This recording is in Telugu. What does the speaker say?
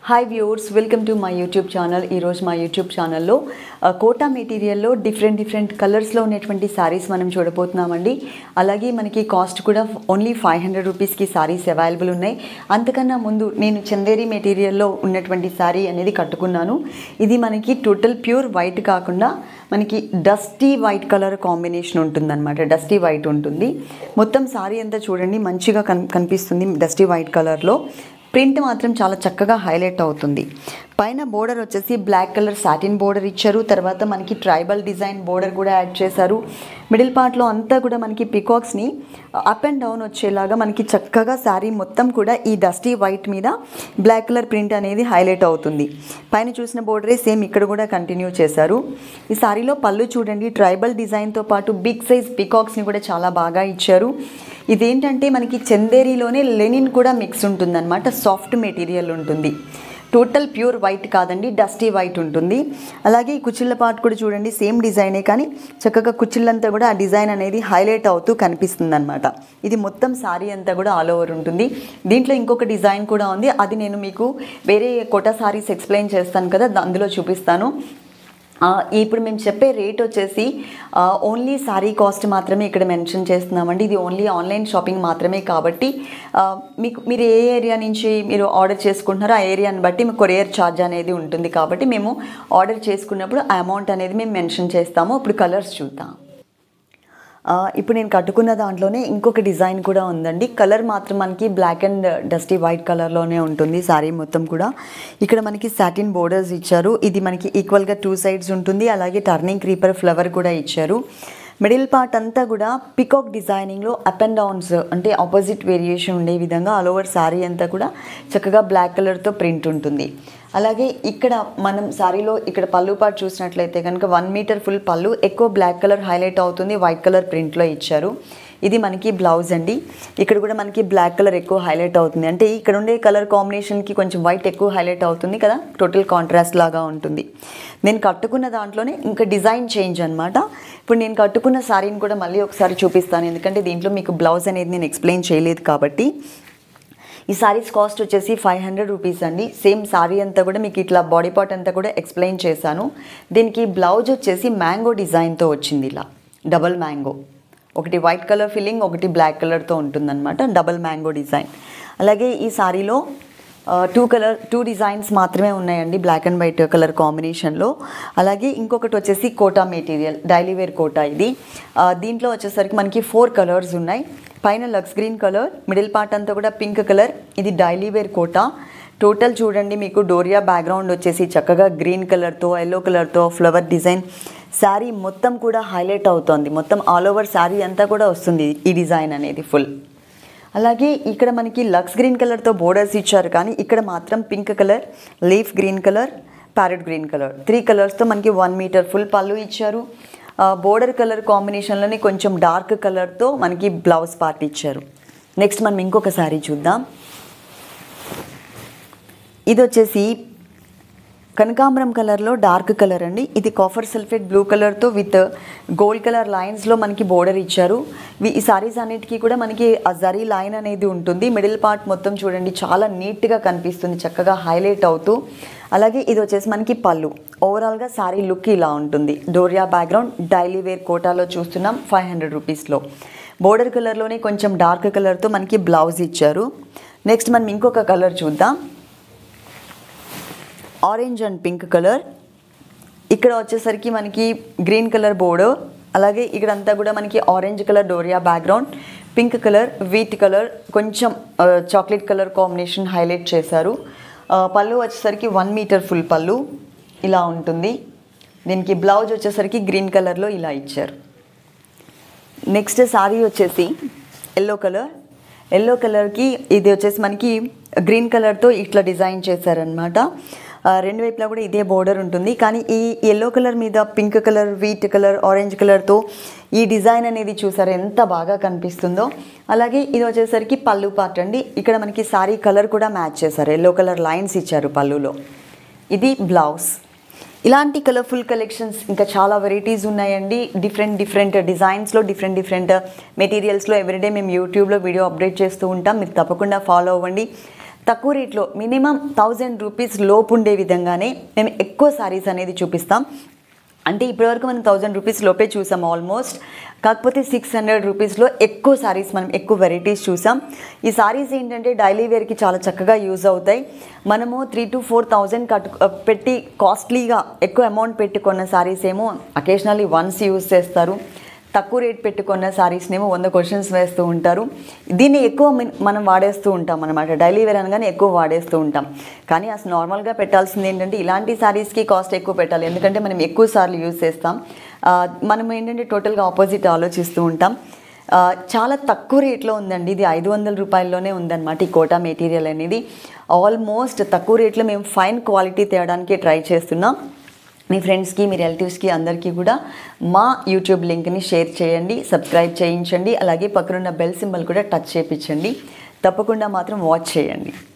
hi viewers welcome to my YouTube channel ఈరోజు మా యూట్యూబ్ ఛానల్లో ఆ, కోటా మెటీరియల్లో డిఫరెంట్ డిఫరెంట్ కలర్స్లో ఉన్నటువంటి శారీస్ మనం చూడబోతున్నామండి అలాగే మనకి కాస్ట్ కూడా ఓన్లీ ఫైవ్ హండ్రెడ్ రూపీస్కి శారీస్ అవైలబుల్ ఉన్నాయి అంతకన్నా ముందు నేను చందేరి మెటీరియల్లో ఉన్నటువంటి శారీ అనేది కట్టుకున్నాను ఇది మనకి టోటల్ ప్యూర్ వైట్ కాకుండా మనకి డస్టీ వైట్ కలర్ కాంబినేషన్ ఉంటుందన్నమాట డస్టీ వైట్ ఉంటుంది మొత్తం శారీ అంతా చూడండి మంచిగా కన్ కనిపిస్తుంది డస్టీ వైట్ కలర్లో ప్రింట్ మాత్రం చాలా చక్కగా హైలైట్ అవుతుంది పైన బోర్డర్ వచ్చేసి బ్లాక్ కలర్ సాటిన్ బోర్డర్ ఇచ్చారు తర్వాత మనకి ట్రైబల్ డిజైన్ బోర్డర్ కూడా యాడ్ చేశారు మిడిల్ పార్ట్లో అంతా కూడా మనకి పికాక్స్ని అప్ అండ్ డౌన్ వచ్చేలాగా మనకి చక్కగా శారీ మొత్తం కూడా ఈ డస్టీ వైట్ మీద బ్లాక్ కలర్ ప్రింట్ అనేది హైలైట్ అవుతుంది పైన చూసిన బోర్డరే సేమ్ ఇక్కడ కూడా కంటిన్యూ చేశారు ఈ శారీలో పళ్ళు చూడండి ట్రైబల్ డిజైన్తో పాటు బిగ్ సైజ్ పికాక్స్ని కూడా చాలా బాగా ఇచ్చారు ఇదేంటంటే మనకి చందేరిలోనే లెనిన్ కూడా మిక్స్ ఉంటుందన్నమాట సాఫ్ట్ మెటీరియల్ ఉంటుంది టోటల్ ప్యూర్ వైట్ కాదండి డస్టీ వైట్ ఉంటుంది అలాగే ఈ కుచ్చిళ్ళ పార్ట్ కూడా చూడండి సేమ్ డిజైనే కానీ చక్కగా కుచ్చిళ్ళంతా కూడా ఆ డిజైన్ అనేది హైలైట్ అవుతూ కనిపిస్తుంది అనమాట ఇది మొత్తం సారీ అంతా కూడా ఆల్ ఓవర్ ఉంటుంది దీంట్లో ఇంకొక డిజైన్ కూడా ఉంది అది నేను మీకు వేరే కోటా సారీస్ ఎక్స్ప్లెయిన్ చేస్తాను కదా దా- అందులో చూపిస్తాను ఆ, ఇప్పుడు మేము చెప్పే రేట్ వచ్చేసి ఆ, ఓన్లీ సారీ కాస్ట్ మాత్రమే ఇక్కడ మెన్షన్ చేస్తున్నామండి ఇది ఓన్లీ ఆన్లైన్ షాపింగ్ మాత్రమే కాబట్టి ఆ, మీకు మీరు ఏ ఏరియా నుంచి మీరు ఆర్డర్ చేసుకుంటున్నారో ఆ ఏరియాని బట్టి మీకు కొరియర్ ఛార్జ్ అనేది ఉంటుంది కాబట్టి మేము ఆర్డర్ చేసుకున్నప్పుడు ఆ అమౌంట్ అనేది మేము మెన్షన్ చేస్తాము ఇప్పుడు కలర్స్ చూద్దాం ఆ, ఇప్పుడు నేను కట్టుకున్న దాంట్లోనే ఇంకొక డిజైన్ కూడా ఉందండి కలర్ మాత్రం మనకి బ్లాక్ అండ్ డస్టీ వైట్ కలర్లోనే ఉంటుంది శారీ మొత్తం కూడా ఇక్కడ మనకి సాటిన్ బోర్డర్స్ ఇచ్చారు ఇది మనకి ఈక్వల్గా టూ సైడ్స్ ఉంటుంది అలాగే టర్నింగ్ క్రీపర్ ఫ్లవర్ కూడా ఇచ్చారు మిడిల్ పార్ట్ అంతా కూడా పికాక్ డిజైనింగ్లో అప్ అండ్ డౌన్స్ అంటే ఆపోజిట్ వేరియేషన్ ఉండే విధంగా ఆల్ ఓవర్ శారీ అంతా కూడా చక్కగా బ్లాక్ కలర్తో ప్రింట్ ఉంటుంది అలాగే ఇక్కడ మనం శారీలో ఇక్కడ పళ్ళు పాటు చూసినట్లయితే కనుక వన్ మీటర్ ఫుల్ పళ్ళు ఎక్కువ బ్లాక్ కలర్ హైలైట్ అవుతుంది వైట్ కలర్ ప్రింట్లో ఇచ్చారు ఇది మనకి బ్లౌజ్ అండి ఇక్కడ కూడా మనకి బ్లాక్ కలర్ ఎక్కువ హైలైట్ అవుతుంది అంటే ఇక్కడ ఉండే కలర్ కాంబినేషన్కి కొంచెం వైట్ ఎక్కువ హైలైట్ అవుతుంది కదా టోటల్ కాంట్రాస్ట్ లాగా ఉంటుంది నేను కట్టుకున్న దాంట్లోనే ఇంకా డిజైన్ చేంజ్ అనమాట ఇప్పుడు నేను కట్టుకున్న శారీని కూడా మళ్ళీ ఒకసారి చూపిస్తాను ఎందుకంటే దీంట్లో మీకు బ్లౌజ్ అనేది నేను ఎక్స్ప్లెయిన్ చేయలేదు కాబట్టి ఈ సారీస్ కాస్ట్ వచ్చేసి ఫైవ్ హండ్రెడ్ రూపీస్ అండి సేమ్ సారీ అంతా కూడా మీకు ఇట్లా బాడీ పార్ట్ అంతా కూడా ఎక్స్ప్లెయిన్ చేశాను దీనికి బ్లౌజ్ వచ్చేసి మ్యాంగో డిజైన్తో వచ్చింది ఇలా డబల్ మ్యాంగో ఒకటి వైట్ కలర్ ఫిల్లింగ్ ఒకటి బ్లాక్ కలర్తో ఉంటుందన్నమాట డబల్ మ్యాంగో డిజైన్ అలాగే ఈ సారీలో టూ కలర్ టూ డిజైన్స్ మాత్రమే ఉన్నాయండి బ్లాక్ అండ్ వైట్ కలర్ కాంబినేషన్లో అలాగే ఇంకొకటి వచ్చేసి Kota material daily wear Kota ఇది ఆ, దీంట్లో వచ్చేసరికి మనకి ఫోర్ కలర్స్ ఉన్నాయి పైన లక్స్ గ్రీన్ కలర్ మిడిల్ పార్ట్ అంతా కూడా పింక్ కలర్ ఇది డైలీ వేర్ కోటా టోటల్ చూడండి మీకు డోరియా బ్యాక్గ్రౌండ్ వచ్చేసి చక్కగా గ్రీన్ కలర్తో ఎల్లో కలర్తో ఫ్లవర్ డిజైన్ శారీ మొత్తం కూడా హైలైట్ అవుతోంది మొత్తం ఆల్ ఓవర్ శారీ అంతా కూడా వస్తుంది ఈ డిజైన్ అనేది ఫుల్ అలాగే ఇక్కడ మనకి లక్స్ గ్రీన్ కలర్తో బోర్డర్స్ ఇచ్చారు కానీ ఇక్కడ మాత్రం pink colour leaf green colour parrot green colour three కలర్స్తో మనకి వన్ మీటర్ ఫుల్ పళ్ళు ఇచ్చారు బోర్డర్ కలర్ కాంబినేషన్లోనే కొంచెం డార్క్ కలర్తో మనకి బ్లౌజ్ పార్ట్ ఇచ్చారు నెక్స్ట్ మనం ఇంకొక శారీ చూద్దాం ఇది వచ్చేసి కనకాంబరం కలర్లో డార్క్ కలర్ అండి ఇది కాఫర్ సల్ఫేట్ బ్లూ కలర్తో విత్ గోల్డ్ కలర్ లైన్స్లో మనకి బోర్డర్ ఇచ్చారు వి- ఈ సారీస్ అన్నిటికీ కూడా మనకి ఆ జరీ లైన్ అనేది ఉంటుంది మిడిల్ పార్ట్ మొత్తం చూడండి చాలా నీట్గా కనిపిస్తుంది చక్కగా హైలైట్ అవుతూ అలాగే ఇది వచ్చేసి మనకి పళ్ళు ఓవరాల్గా సారీ లుక్ ఇలా ఉంటుంది డోరియా బ్యాక్గ్రౌండ్ డైలీ వేర్ కోటాలో చూస్తున్నాం ఫైవ్ హండ్రెడ్ రూపీస్లో బోర్డర్ కలర్లోనే కొంచెం డార్క్ కలర్తో మనకి బ్లౌజ్ ఇచ్చారు నెక్స్ట్ మనం ఇంకొక కలర్ చూద్దాం ఆరెంజ్ అండ్ పింక్ కలర్ ఇక్కడ వచ్చేసరికి మనకి గ్రీన్ కలర్ బోర్డర్ అలాగే ఇక్కడ అంతా కూడా మనకి ఆరెంజ్ కలర్ డోరియా background pink colour wheat colour కొంచెం చాక్లెట్ కలర్ కాంబినేషన్ హైలైట్ చేశారు ఆ, పళ్ళు వచ్చేసరికి వన్ మీటర్ ఫుల్ పళ్ళు ఇలా ఉంటుంది దీనికి బ్లౌజ్ వచ్చేసరికి గ్రీన్ కలర్లో ఇలా ఇచ్చారు నెక్స్ట్ శారీ వచ్చేసి ఎల్లో కలర్ ఎల్లో కలర్కి ఇది వచ్చేసి మనకి గ్రీన్ కలర్తో ఇట్లా డిజైన్ చేశారనమాట ఆ, రెండు వైపులా కూడా ఇదే బోర్డర్ ఉంటుంది కానీ ఈ ఎల్లో కలర్ మీద pink colour wheat colour orange కలర్తో ఈ డిజైన్ అనేది చూసారు ఎంత బాగా కనిపిస్తుందో అలాగే ఇది వచ్చేసరికి పళ్ళు పార్ట్ అండి ఇక్కడ మనకి సారీ కలర్ కూడా మ్యాచ్ చేశారు ఎల్లో కలర్ లైన్స్ ఇచ్చారు పళ్ళులో ఇది బ్లౌజ్ ఇలాంటి కలర్ఫుల్ కలెక్షన్స్ ఇంకా చాలా వెరైటీస్ ఉన్నాయండి డిఫరెంట్ డిఫరెంట్ డిజైన్స్లో డిఫరెంట్ డిఫరెంట్ మెటీరియల్స్లో ఎవ్రీడే మేము యూట్యూబ్లో వీడియో అప్డేట్ చేస్తూ ఉంటాం మీరు తప్పకుండా ఫాలో అవ్వండి తక్కువ రేట్లో మినిమం థౌజండ్ రూపీస్ లోపు ఉండే విధంగానే మేము ఎక్కువ సారీస్ అనేది చూపిస్తాం అంటే ఇప్పటివరకు మనం థౌజండ్ రూపీస్ లోపే చూసాం ఆల్మోస్ట్ కాకపోతే సిక్స్ హండ్రెడ్ రూపీస్లో ఎక్కువ సారీస్ మనం ఎక్కువ వెరైటీస్ చూసాం ఈ సారీస్ ఏంటంటే డైలీ వేర్కి చాలా చక్కగా యూజ్ అవుతాయి మనము త్రీ టు ఫోర్ థౌజండ్ కట్టు పెట్టి కాస్ట్లీగా ఎక్కువ అమౌంట్ పెట్టుకున్న సారీస్ ఏమో అకేషనల్లీ వన్స్ యూజ్ చేస్తారు తక్కువ రేట్ పెట్టుకున్న సారీస్నేమో వంద క్వశ్చన్స్ వేస్తూ ఉంటారు దీన్ని ఎక్కువ మిన్- మనం వాడేస్తూ ఉంటాం అనమాట డైలీ వేర్ అనగానే ఎక్కువ వాడేస్తూ ఉంటాం కానీ అసలు నార్మల్గా పెట్టాల్సింది ఏంటంటే ఇలాంటి సారీస్కి కాస్ట్ ఎక్కువ పెట్టాలి ఎందుకంటే మనం ఎక్కువ సార్లు యూజ్ చేస్తాం ఆ, మనం ఏంటంటే టోటల్గా ఆపోజిట్ ఆలోచిస్తూ ఉంటాం ఆ, చాలా తక్కువ రేట్లో ఉందండి ఇది ఐదు వందల రూపాయల్లోనే ఉందన్నమాట ఈ కోటా మెటీరియల్ అనేది ఆల్మోస్ట్ తక్కువ రేట్లో మేము ఫైన్ క్వాలిటీ తేయడానికి ట్రై చేస్తున్నాం మీ ఫ్రెండ్స్కి మీ రిలేటివ్స్కి అందరికీ కూడా మా యూట్యూబ్ లింక్ని షేర్ చేయండి సబ్స్క్రైబ్ చేయించండి అలాగే పక్కనున్న బెల్ సింబల్ కూడా టచ్ చేయించండి తప్పకుండా మాత్రం వాచ్ చేయండి